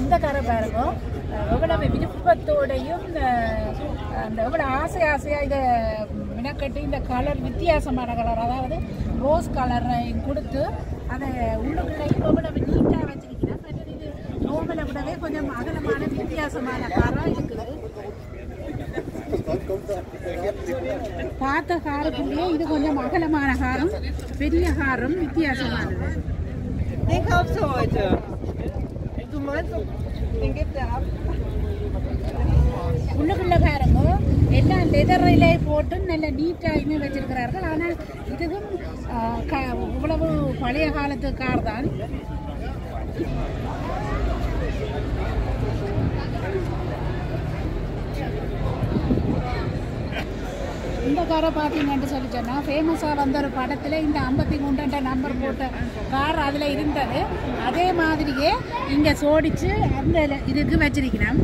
இந்த கரை பாருங்க அஹ் எவ்வளவு விருப்பத்தோடையும் அஹ், அந்த எவ்வளவு ஆசை ஆசையாக இதை மினக்கட்டி இந்த கலர் வித்தியாசமான கலர் அதாவது ரோஸ் கலரை கொடுத்து அதை உள்ளுக்குள்ளேயும் எவ்வளவு நீட்டாக வச்சிருக்கிறேன் மற்றது இது நோமலை விடவே கொஞ்சம் அகலமான வித்தியாசமான காரம் இருக்குது பார்த்த காரத்துலேயே இது கொஞ்சம் அகலமான காரம் பெரிய காரம் வித்தியாசமானது Den kaufst du heute. Du meinst, den gibt er ab. உள்ளுக்குள்ள பாருங்க எல்லாம் லெதரிலே போட்டு நல்ல நீட்டாயுமே வச்சிருக்கிறார்கள் ஆனால் இதுவும் ஆ, க- இவ்வளவு பழைய காலத்து கார் தான் இந்த காரை பார்த்தீங்கன்னு சொல்லி சொன்னால் ஃபேமஸாக வந்த ஒரு படத்தில் இந்த ஐம்பத்தி மூன்றுன்ற நம்பர் போட்ட கார் அதில் இருந்தது அதே மாதிரியே இங்கே சோடிச்சு அந்த இதுக்கு வச்சிருக்கிறேன்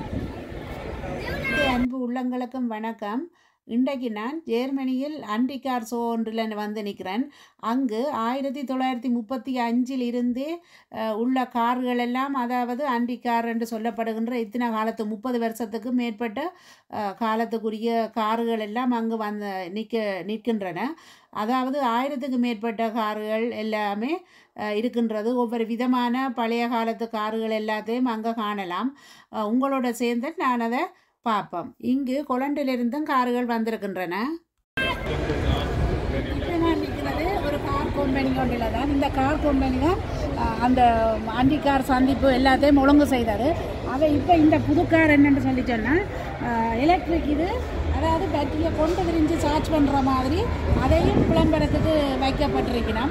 அன்பு உள்ளங்களுக்கும் வணக்கம் இன்றைக்கு நான் ஜெர்மனியில் அண்டிகார் ஷோ ஒன்றில் வந்து நிற்கிறேன் அங்கு ஆயிரத்தி தொள்ளாயிரத்தி முப்பத்தி அஞ்சில் இருந்து அஹ், உள்ள கார்கள் எல்லாம் அதாவது அண்டிகார் என்று சொல்லப்படுகின்ற இத்தனை காலத்து முப்பது வருஷத்துக்கு மேற்பட்ட அஹ், காலத்துக்குரிய கார்கள் எல்லாம் அங்கு வந்து நிற்க நிற்கின்றன அதாவது ஆயிரத்துக்கு மேற்பட்ட கார்கள் எல்லாமே அஹ், இருக்கின்றது ஒவ்வொரு விதமான பழைய காலத்து கார்கள் எல்லாத்தையும் அங்கே காணலாம் அஹ், உங்களோட சேர்ந்து நான் அதை பார்ப்போம் இங்கு கொலண்டிலிருந்தும் கார்கள் வந்திருக்கின்றன இப்போ நான் நிற்கிறது ஒரு கார் கம்பெனி ஒன்றில் தான் இந்த கார் கம்பெனி தான் அஹ், அந்த அண்டி கார் சந்திப்பு எல்லாத்தையும் ஒழுங்கு செய்தார் அதை இப்போ இந்த புது கார் என்னன்னு சொல்லி சொன்னால் எலக்ட்ரிக் இது அதாவது பேட்டரியை கொண்டு விரிஞ்சு சார்ஜ் பண்ணுற மாதிரி அதையும் விளம்பரத்துக்கு வைக்கப்பட்டிருக்கிறோம்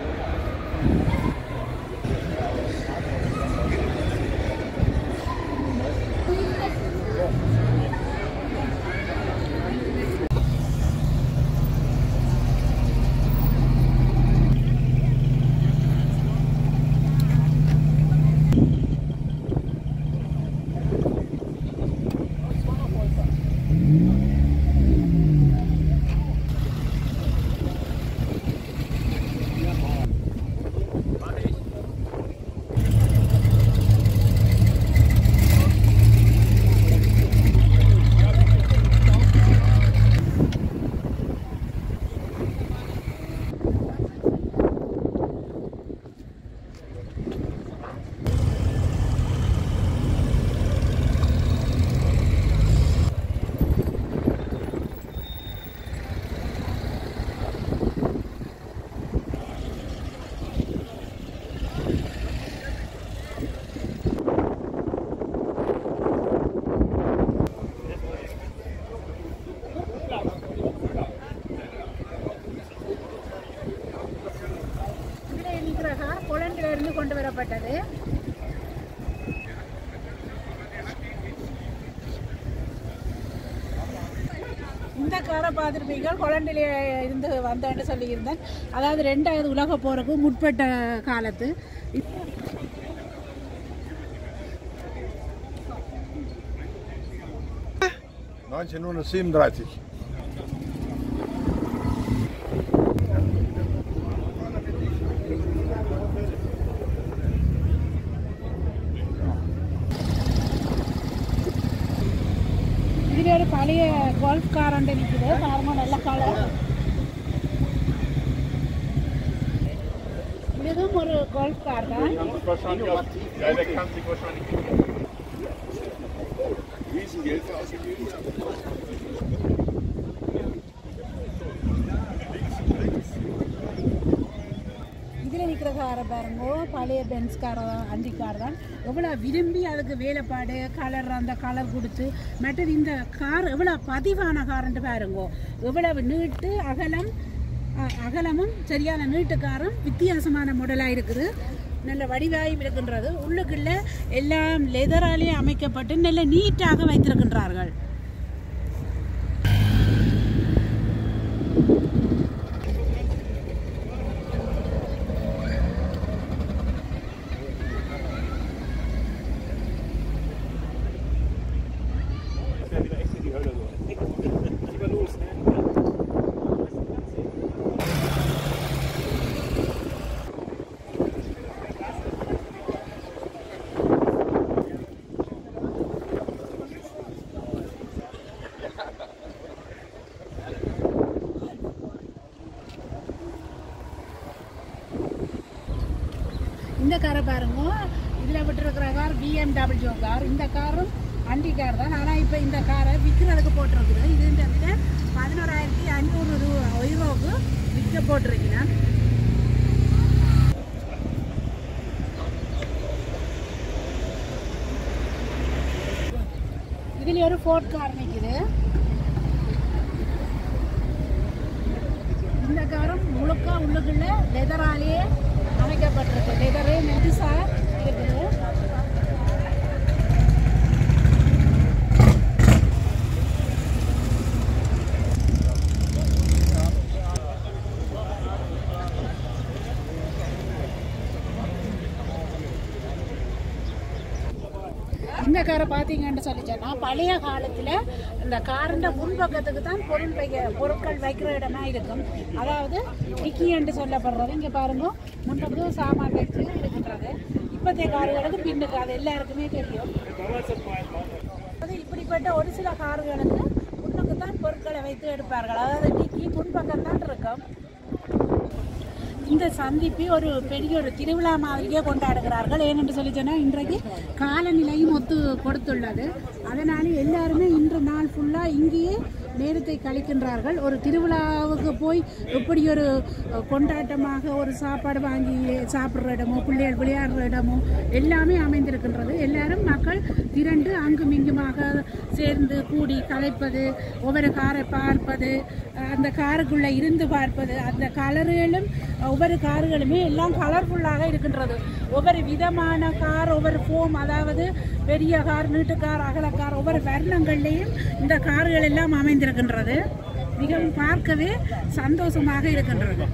இதில் இருக்கிற கார் கொலண்டிலிருந்து கொண்டு வரப்பட்டது இந்த காரை பார்த்துருப்பீங்க கொலண்டிலே இருந்து வந்தேன்னு சொல்லியிருந்தேன் அதாவது ரெண்டாவது உலக போருக்கு முற்பட்ட காலத்து neunzehnhundertsiebenunddreißig. இதில் ஒரு பழைய கோல்ஃப் கார் ஒன்று நிற்குது பாருங்க நல்ல கலர் இதுவும் ஒரு கோல்ஃப் கார் தான் Wahrscheinlich auch, ja, der kann sich wahrscheinlich Riesengeld ausgegeben. இதில் நிற்கிற காரை பாருங்க பழைய பென்ஸ் கார் தான் அண்டி கார் தான் எவ்வளோ விரும்பி அதுக்கு வேலைப்பாடு கலர் அந்த கலர் கொடுத்து மற்றது இந்த கார் எவ்வளோ பதிவான கார்ன்ட்டு பாருங்க எவ்வளவு நீட்டு அகலம் அ- அகலமும் சரியான நீட்டு காரும் வித்தியாசமான மாடலாக இருக்குது நல்ல வடிவாயும் இருக்கின்றது உள்ளுக்குள்ள எல்லாம் லெதராலேயே அமைக்கப்பட்டு நல்ல நீட்டாக வைத்திருக்கின்றார்கள் காரை பாருங்க இதில் விட்டுருக்கிற கார் பிஎம்டபிள்யூ கார் இந்த காரும் வண்டி கார் தான் ஆனால் இப்போ இந்த காரை விற்கிறதுக்கு போட்டிருக்குது இது இந்த விட பதினோராயிரத்தி ஐநூறு ரூபா ஒய்ரோவுக்கு விற்க போட்டிருக்கிறேன் இதில் ஒரு ஃபோர்ட் கார் நிற்குது இந்த காரும் முழுக்க உள்ளுக்குள்ள லெதராலேயே அமைக்கப்பட்டிருக்கு லெதரே மெதுசா இருக்குது இந்த காரை பார்த்தீங்கன்னு சொல்லி சொன்னா பழைய காலத்தில் இந்த காரின் முன்பக்கத்துக்கு தான் பொருள் வைக்க பொருட்கள் வைக்கிற இடமா இருக்கும் அதாவது டிக்கி என்று சொல்லப்படுறது இங்கே பாருங்க முன்பக்கத்து சாமான் வச்சு இருக்கின்றது இப்போதைய கார்களுக்கு பின்னுக்கு அது எல்லாருக்குமே தெரியும் அது இப்படிப்பட்ட ஒரு சில கார்களுக்கு முன்னுக்கு தான் பொருட்களை வைத்து எடுப்பார்கள் அதாவது டிக்கி முன்பக்கம் தான் இருக்கும் இந்த சந்திப்பு ஒரு பெரிய ஒரு திருவிழா மாதிரியே கொண்டாடுகிறார்கள் ஏனென்று சொல்லி சொன்னால் இன்றைக்கு காலநிலையும் ஒத்து கொடுத்துள்ளது அதனால எல்லாருமே இன்று நாள் ஃபுல்லாக இங்கேயே நேரத்தை கழிக்கின்றார்கள் ஒரு திருவிழாவுக்கு போய் எப்படி ஒரு அஹ், கொண்டாட்டமாக ஒரு சாப்பாடு வாங்கி சாப்பிட்ற இடமோ பிள்ளைகள் விளையாடுற இடமோ எல்லாமே அமைந்திருக்கின்றது எல்லாரும் மக்கள் திரண்டு அங்கும் இங்குமாக சேர்ந்து கூடி கலைப்பது ஒவ்வொரு காரை பார்ப்பது அஹ், அந்த காருக்குள்ளே இருந்து பார்ப்பது அந்த கலர்களும் ஒவ்வொரு கார்களுமே எல்லாம் கலர்ஃபுல்லாக இருக்கின்றது ஒவ்வொரு விதமான கார் ஒவ்வொரு ஃபோம் அதாவது பெரிய கார் நீட்டு கார் அகல கார் ஒவ்வொரு வர்ணங்கள்லேயும் இந்த கார்கள் எல்லாம் அமைந்திருக்கின்றது மிகவும் பார்க்கவே சந்தோஷமாக இருக்கின்றது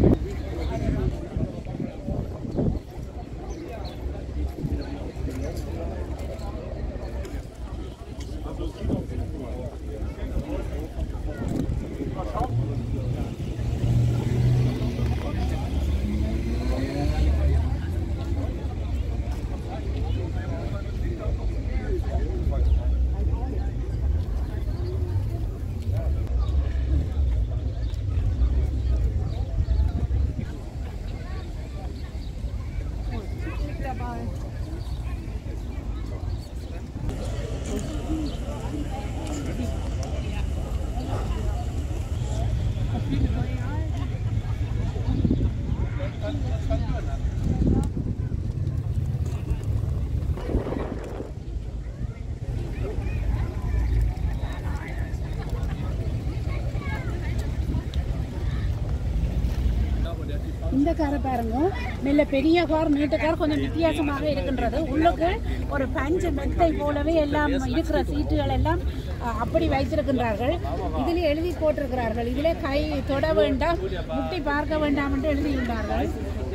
இந்த காரை பாருங்க நல்ல பெரிய கார் நீட்ட கார் கொஞ்சம் வித்தியாசமாக இருக்கின்றது உள்ளுக்கு ஒரு பஞ்சு மெத்தை போலவே எல்லாம் இருக்கிற சீட்டுகள் எல்லாம் அஹ், அப்படி வைத்திருக்கின்றார்கள் இதில் எழுதி போட்டிருக்கிறார்கள் இதிலே கை தொட வேண்டாம் முட்டி பார்க்க வேண்டாம் என்று எழுதியுள்ளார்கள்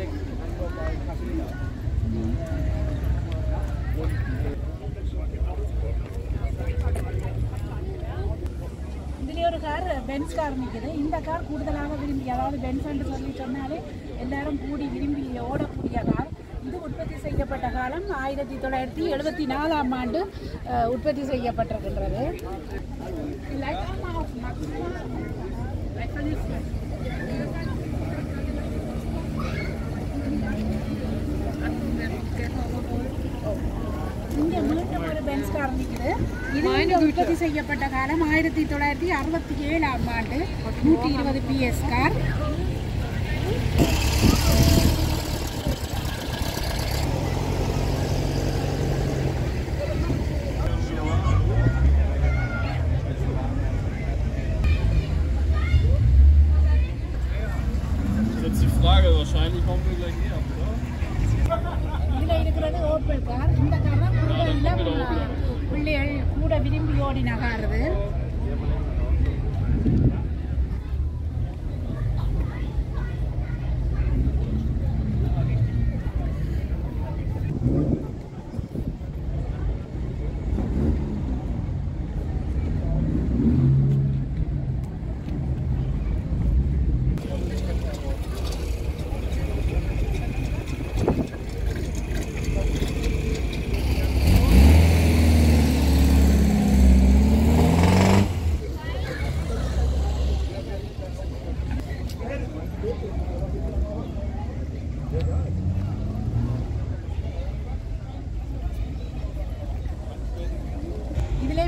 இதுலேயே ஒரு கார் பென்ஸ் கார் நிற்குது இந்த கார் கூடுதலாக விரும்பி அதாவது பென்ஸ் என்று சொல்லி சொன்னாலே எல்லாரும் கூடி விரும்பி ஓடக்கூடிய கார் இது உற்பத்தி செய்யப்பட்ட காலம் ஆயிரத்தி தொள்ளாயிரத்தி எழுபத்தி நாலாம் ஆண்டு அஹ், உற்பத்தி செய்யப்பட்டிருக்கின்றது இங்கே மீண்டும் ஒரு பென்ஸ் கார் நிற்குது இது இங்கே உற்பத்தி செய்யப்பட்ட காலம் ஆயிரத்தி தொள்ளாயிரத்தி அறுபத்தி ஏழாம் ஆண்டு நூற்றி இருபது BS car Ist jetzt die Frage, wahrscheinlich kommen wir gleich näher, oder? இதில் இருக்கிறது ஓப்பல் கார் இந்த கார் தான் பிள்ளைகள் பிள்ளைகள் கூட விரும்பி ஓடி நகாருது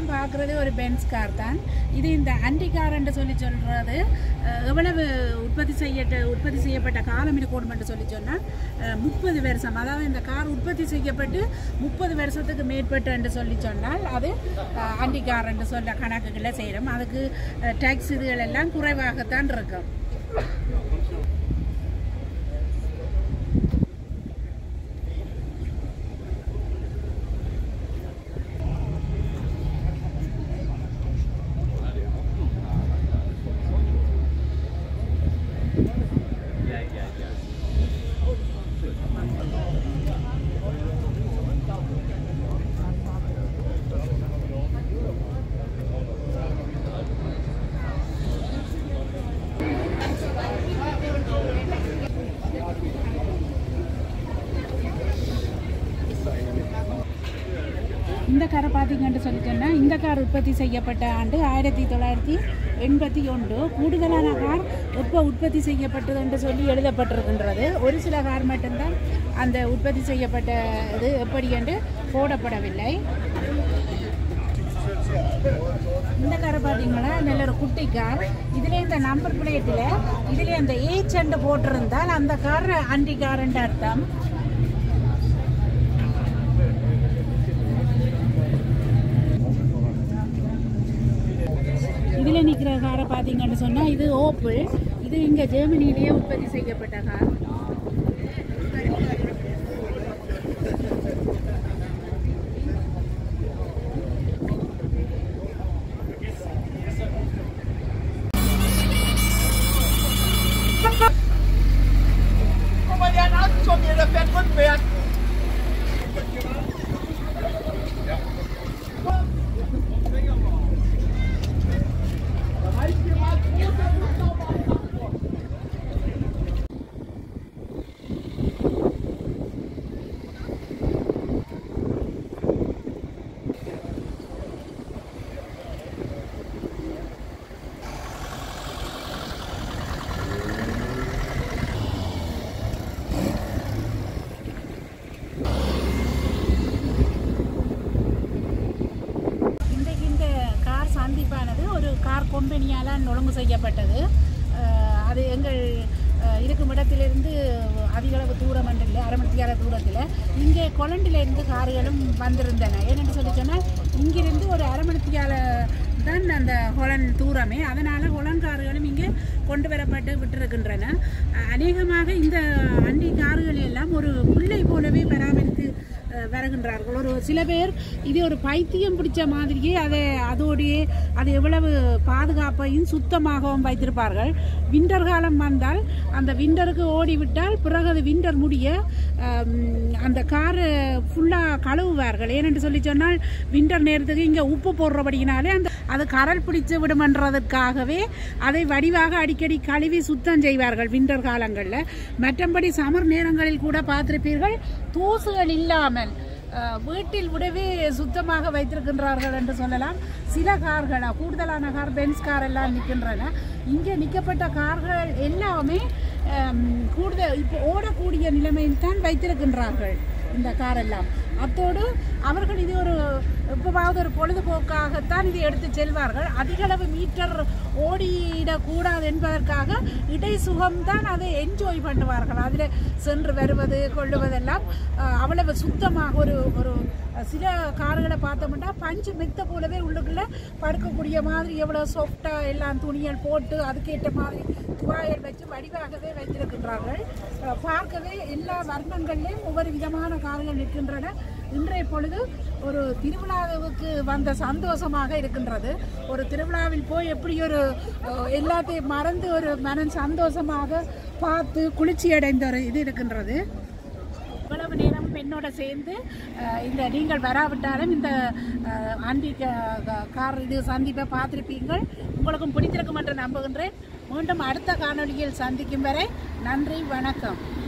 நீங்களும் பார்க்குறது ஒரு பென்ஸ் கார் தான் இது இந்த அண்டி கார் என்று சொல்லி சொல்கிறது எவ்வளவு உற்பத்தி செய்யட்ட உற்பத்தி செய்யப்பட்ட காலம் இருக்கணும் என்று சொல்லி சொன்னால் முப்பது வருஷம் அதாவது இந்த கார் உற்பத்தி செய்யப்பட்டு முப்பது வருஷத்துக்கு மேற்பட்டு என்று சொல்லி சொன்னால் அது அஹ், அண்டி கார் என்று சொல்ல கணக்குகளை செய்கிறோம் அதுக்கு டேக்ஸ் இதுகள் எல்லாம் குறைவாகத்தான் இருக்கும் இந்த காரை பார்த்தீங்கன்னு சொல்லி சொன்னால் இந்த கார் உற்பத்தி செய்யப்பட்ட ஆண்டு ஆயிரத்தி தொள்ளாயிரத்தி எண்பத்தி ஒன்று கூடுதலான கார் எப்போ உற்பத்தி செய்யப்பட்டது என்று சொல்லி எழுதப்பட்டிருக்கின்றது ஒரு சில கார் மட்டும்தான் அந்த உற்பத்தி செய்யப்பட்ட இது எப்படி என்று போடப்படவில்லை இந்த காரை பார்த்தீங்கன்னா நல்ல ஒரு குட்டி கார் இதில் இந்த நம்பர் பிளேட்டில் இதில் அந்த ஏச் அண்டு போட்டிருந்தால் அந்த கார் அண்டி கார்ன்ற அர்த்தம் இதில் நிற்கிற காரை பார்த்தீங்கன்னு சொன்னால் இது ஓப்பிள் இது இங்கே ஜெர்மனியிலேயே உற்பத்தி செய்யப்பட்ட car Guck mal, der hat Angst vor mir, der fährt rückwärts. இன்றைக்கு இந்த கார் சந்திப்பானது ஒரு கார் கம்பெனியால் ஒழுங்கு செய்யப்பட்டது அஹ் அது எங்கள் அஹ், இருக்கும் இடத்திலிருந்து அதிகளவு தூரம் என்று இல்லை அரை மணி நேர தூரத்தில் இங்கே கொலண்டிலிருந்து கார்களும் வந்திருந்தன ஏனென்று சொல்லி சொன்னால் இங்கிருந்து ஒரு அரை மணி நேர தான் அந்த ஹொலன் தூரமே அதனால் ஹொலன் கார்களும் இங்கே கொண்டு வரப்பட்டு விட்டிருக்கின்றன அஹ் அநேகமாக இந்த அண்டி கார்கள் எல்லாம் ஒரு பிள்ளை போலவே பராமரித்து அஹ், வருகின்றார்கள் ஒரு சில பேர் இது ஒரு பைத்தியம் பிடிச்ச மாதிரியே அதை அதோடையே அது எவ்வளவு பாதுகாப்பையும் சுத்தமாகவும் வைத்திருப்பார்கள் விண்டர் காலம் வந்தால் அந்த விண்டருக்கு ஓடிவிட்டால் பிறகு அது விண்டர் முடிய அம், அந்த காரை ஃபுல்லாக கழுவுவார்கள் ஏனென்று சொல்லி சொன்னால் விண்டர் நேரத்துக்கு இங்கே உப்பு போடுறபடியினாலே அந்த அது கரல் பிடிச்சு விடுமன்றதற்காகவே அதை வடிவாக அடிக்கடி கழுவி சுத்தம் செய்வார்கள் விண்டர் காலங்களில் மற்றபடி சமர் நேரங்களில் கூட பார்த்திருப்பீர்கள் தூசுகள் இல்லாமல் அஹ், வீட்டில் விடவே சுத்தமாக வைத்திருக்கின்றார்கள் என்று சொல்லலாம் சில கார்கள் கூடுதலான கார் பென்ஸ் கார் எல்லாம் நிற்கின்றன இங்கே நிற்கப்பட்ட கார்கள் எல்லாமே அம், கூடுதல் இப்போ ஓடக்கூடிய நிலைமையில் தான் வைத்திருக்கின்றார்கள் இந்த கார் எல்லாம் அத்தோடு அவர்கள் இது ஒரு எப்பவாவது ஒரு பொழுதுபோக்காகத்தான் இதை எடுத்து செல்வார்கள் அதிகளவு மீட்டர் ஓடிடக்கூடாது என்பதற்காக இடை சுகம்தான் அதை என்ஜாய் பண்ணுவார்கள் அதில் சென்று வருவது கொள்ளுவதெல்லாம் அஹ், அவ்வளவு சுத்தமாக ஒரு ஒரு சில கார்களை பார்த்தோம்னா பஞ்சு மெத்த போலவே உள்ளுக்குள்ளே படுக்கக்கூடிய மாதிரி எவ்வளோ சாஃப்டாக எல்லாம் துணிகள் போட்டு அதுக்கேற்ற மாதிரி துவாயல் வச்சு வடிவாகவே வைத்திருக்கின்றார்கள் அஹ், பார்க்கவே எல்லா வர்ணங்கள்லேயும் ஒவ்வொரு விதமான கார்கள் நிற்கின்றன இன்றைய பொழுது ஒரு திருவிழாவுக்கு வந்த சந்தோஷமாக இருக்கின்றது ஒரு திருவிழாவில் போய் எப்படி ஒரு அஹ், எல்லாத்தையும் மறந்து ஒரு மனம் சந்தோஷமாக பார்த்து குளிர்ச்சி அடைந்த ஒரு இது இருக்கின்றது இவ்வளவு நேரம் என்னோட சேர்ந்து அஹ், இந்த நீங்கள் வராவிட்டாலும் இந்த அஹ், ஆண்டி க- க- கார் இது சந்திப்பை பார்த்திருப்பீங்கள் உங்களுக்கும் பிடித்திருக்கும் என்று நம்புகின்றேன் மீண்டும் அடுத்த காணொளியில் சந்திக்கும் வரை நன்றி வணக்கம்